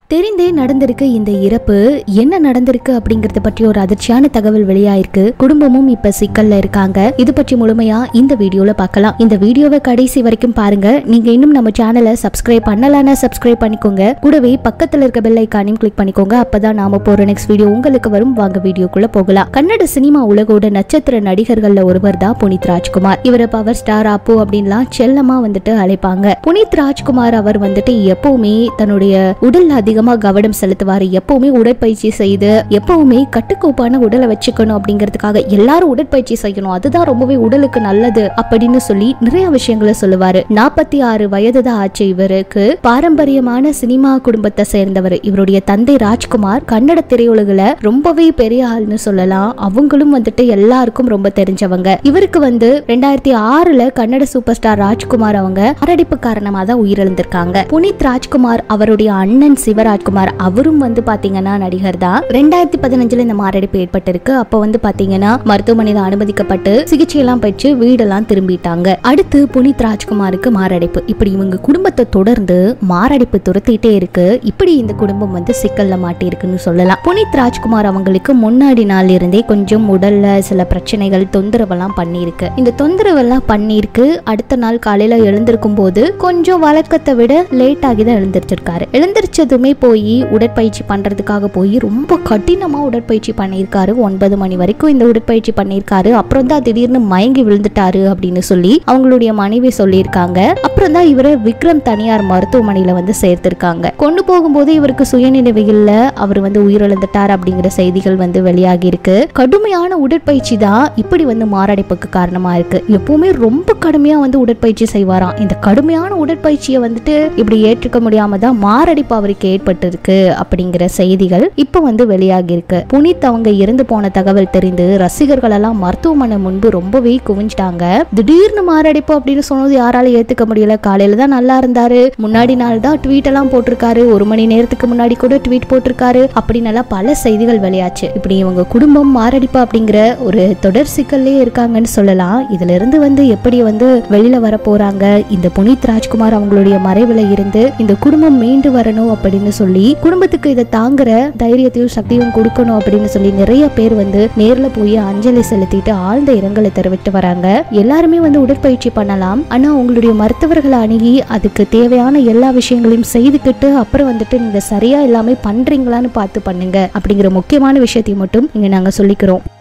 தெரிந்தே நடந்திருக்கு இந்த இறப்பு என்ன நடந்திருக்கு அப்படிங்கறத பற்றி ஒரு அதிர்ச்சியான தகவல் வெளியாயிருக்கு குடும்பமும் இப்ப சிக்கல்ல இருக்காங்க இது பற்றி முழுமையா இந்த வீடியோல பார்க்கலாம் இந்த வீடியோவை கடைசி வரைக்கும் பாருங்க நீங்க இன்னும் நம்ம சேனலை சப்ஸ்கிரைப் பண்ணலாம்னா சப்ஸ்கிரைப் பண்ணிக்கோங்க கூடவே பக்கத்துல இருக்க பெல் ஐக்கானையும் கிளிக் பண்ணிக்கோங்க அப்பதான் நாம போற நெக்ஸ்ட் வீடியோ உங்களுக்கு வரும் வாங்க வீடியோக்குள்ள போகலாம் கன்னட சினிமா உலகோட நட்சத்திர நடிகர்கள்ல ஒருவர் தான் புனித் ராஜ்குமார் இவரை பவர் ஸ்டார் அப்பு அப்படின்லாம் செல்லமா வந்துட்டு அழைப்பாங்க புனித் ராஜ்குமார் அவர் வந்துட்டு எப்பவுமே தன்னுடைய உடல் அதிகமா கவனம் செலுத்துவாரு எப்பவுமே உடற்பயிற்சி செய்து எப்பவுமே கட்டுக்கோப்பான உடலை வச்சுக்கணும் அப்படிங்கிறதுக்காக எல்லாரும் உடற்பயிற்சி செய்யணும் அதுதான் ரொம்பவே உடலுக்கு நல்லது அப்படின்னு சொல்லி நிறைய விஷயங்களை சொல்லுவாரு நாற்பத்தி ஆறு வயது தான் ஆச்சு இவருக்கு பாரம்பரியமான சினிமா குடும்பத்தை சேர்ந்தவர் இவருடைய தந்தை ராஜ்குமார் கன்னட திரையுலகில ரொம்பவே பெரிய ஆள்னு சொல்லலாம் அவங்களும் வந்துட்டு எல்லாருக்கும் ரொம்ப தெரிஞ்சவங்க இவருக்கு வந்து ரெண்டாயிரத்தி ஆறுல கன்னட சூப்பர் ஸ்டார் ராஜ்குமார் அவங்க அரடிப்பு காரணமா தான் உயிரிழந்திருக்காங்க புனித் ராஜ்குமார் அவருடைய அண்ணன் சிவராஜ்குமார் அவரும் வந்து பாத்தீங்கன்னா நடிகர் தான் ரெண்டாயிரத்தி பதினஞ்சுல இந்த மாரடைப்பு ஏற்பட்டிருக்கு அப்ப வந்து பாத்தீங்கன்னா மருத்துவமனையில அனுமதிக்கப்பட்டு சிகிச்சை எல்லாம் பெற்று வீடெல்லாம் திரும்பிட்டாங்க அடுத்து புனித் ராஜ்குமாருக்கு மாரடைப்பு இப்படி இவங்க குடும்பத்தை தொடர்ந்து மாரடைப்பு துரத்திட்டே இருக்கு இப்படி இந்த குடும்பம் வந்து சிக்கல்ல மாட்டியிருக்குன்னு சொல்லலாம் புனித் ராஜ்குமார் அவங்களுக்கு முன்னாடி நாள் இருந்தே கொஞ்சம் உடல்ல சில பிரச்சனைகள் தொந்தரவெல்லாம் பண்ணியிருக்கு இந்த தொந்தரவெல்லாம் பண்ணியிருக்கு அடுத்த நாள் காலையில எழுந்திருக்கும் போது கொஞ்சம் வழக்கத்தை விட லேட் ஆகி தான் எழுந்திருச்சிருக்காரு எழுந்திரிச்சதுமே போய் உடற்பயிற்சி பண்றதுக்காக போய் ரொம்ப கடினமா உடற்பயிற்சி பண்ணியிருக்காரு ஒன்பது மணி வரைக்கும் இந்த உடற்பயிற்சி பண்ணியிருக்காரு அப்புறம் தான் திடீர்னு மயங்கி விழுந்துட்டாரு அப்படின்னு சொல்லி அவங்களுடைய மனைவி சொல்லியிருக்காங்க அப்புறம் தான் இவரை விக்ரம் தனியார் மருத்துவமனையில வந்து சேர்த்திருக்காங்க கொண்டு போகும்போது இவருக்கு சுயநினைவு இல்ல அவர் வந்து உயிரிழந்துட்டார் அப்படிங்கிற செய்திகள் வந்து வெளியாகி இருக்கு கடுமையான உடற்பயிற்சி தான் இப்படி வந்து மாரடைப்புக்கு காரணமா இருக்கு எப்பவுமே ரொம்ப கடுமையா வந்து உடற்பயிற்சி செய்வாராம் இந்த கடுமையான உடற்பயிற்சியை வந்துட்டு இப்படி ஏற்றுக்க முடியாம தான் மாரடைப்பு அவருக்கு ஏற்பட்டிருக்கு அப்படிங்கிற செய்திகள் இப்போ வந்து வெளியாகி இருக்கு புனித் அவங்க இறந்து போன தகவல் தெரிந்து ரசிகர்கள் எல்லாம் மருத்துவமனை முன்பு ரொம்பவே குவிஞ்சிட்டாங்க திடீர்னு மாரடைப்பு அப்படின்னு சொன்னது யாரால ஏத்துக்க முடியல காலையில தான் நல்லா இருந்தாரு முன்னாடி நாள் தான் ட்வீட் எல்லாம் போட்டிருக்காரு ஒரு மணி நேரத்துக்கு முன்னாடி கூட ட்வீட் போட்டிருக்காரு அப்படின்னு எல்லாம் பல செய்திகள் வெளியாச்சு இப்படி இவங்க குடும்பம் மாரடைப்பு அப்படிங்கிற ஒரு தொடர் சிக்கல்லே இருக்காங்கன்னு சொல்லலாம் இதுல இருந்து வந்து எப்படி வந்து வெளியில வர போறாங்க இந்த புனித் ராஜ்குமார் அவங்களுடைய மறைவுல இருந்து இந்த குடும்பம் மீண்டு வரணும் அப்படின்னு சொல்லி குடும்பத்துக்கு இதை தாங்குற தைரியத்தையும் சக்தியும் கொடுக்கணும் அப்படின்னு சொல்லி நிறைய பேர் வந்து நேர்ல போய் அஞ்சலி செலுத்திட்டு ஆழ்ந்த இரங்கலை தெரிவித்து வராங்க எல்லாருமே வந்து உடற்பயிற்சி பண்ணலாம் ஆனா உங்களுடைய மருத்துவர்களை அணுகி அதுக்கு தேவையான எல்லா விஷயங்களையும் செய்துக்கிட்டு அப்புறம் வந்துட்டு நீங்க சரியா எல்லாமே பண்றீங்களான்னு பார்த்து பண்ணுங்க அப்படிங்கிற முக்கியமான விஷயத்தையும் மட்டும் இங்க நாங்க சொல்லிக்கிறோம்